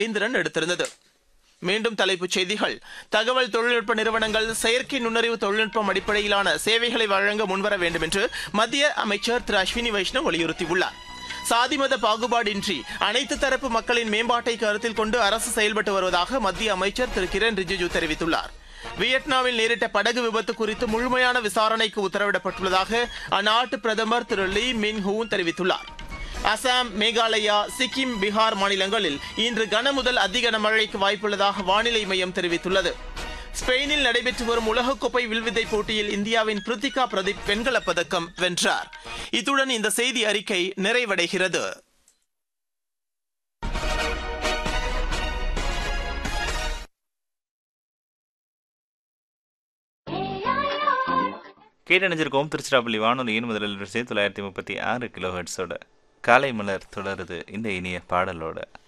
ஐந்து ரன் எடுத்திருந்தது மீண்டும் தலைப்புச் செய்திகள் தகவல் தொழில்நுட்ப நிறுவனங்கள் செயற்கை நுண்ணறிவு தொழில்நுட்பம் அடிப்படையிலான சேவைகளை வழங்க முன்வர வேண்டும் என்று மத்திய அமைச்சர் திரு அஸ்வினி வைஷ்ணவ் வலியுறுத்தியுள்ளார் சாதி மத பாகுபாடின்றி அனைத்து தரப்பு மக்களின் மேம்பாட்டை கருத்தில் கொண்டு அரசு செயல்பட்டு வருவதாக மத்திய அமைச்சர் திரு கிரண் ரிஜிஜு தெரிவித்துள்ளார் வியட்நாமில் நேரிட்ட படகு விபத்து குறித்து முழுமையான விசாரணைக்கு உத்தரவிடப்பட்டுள்ளதாக அந்நாட்டு பிரதமர் திரு லீ மின் ஹூன் தெரிவித்துள்ளார் அசாம் மேகாலயா சிக்கிம் பீகார் மாநிலங்களில் இன்று கனமுதல் அதிக கனமழைக்கு வாய்ப்புள்ளதாக வானிலை மையம் தெரிவித்துள்ளது ஸ்பெயினில் நடைபெற்று வரும் உலகக்கோப்பை வில்வித்தை போட்டியில் இந்தியாவின் பிரித்திகா பிரதீப் வெண்கலப் பதக்கம் வென்றார் இத்துடன் இந்த செய்தி அறிக்கை நிறைவடைகிறது கேட்டணிஞ்சிருக்கோம் திருச்சிராப்பள்ளி வானொலியின் முதலில் வரிசை தொள்ளாயிரத்தி முப்பத்தி ஆறு கிலோ ஹெட்ஸோட காலை மலர் தொடருது இந்த இனிய பாடலோட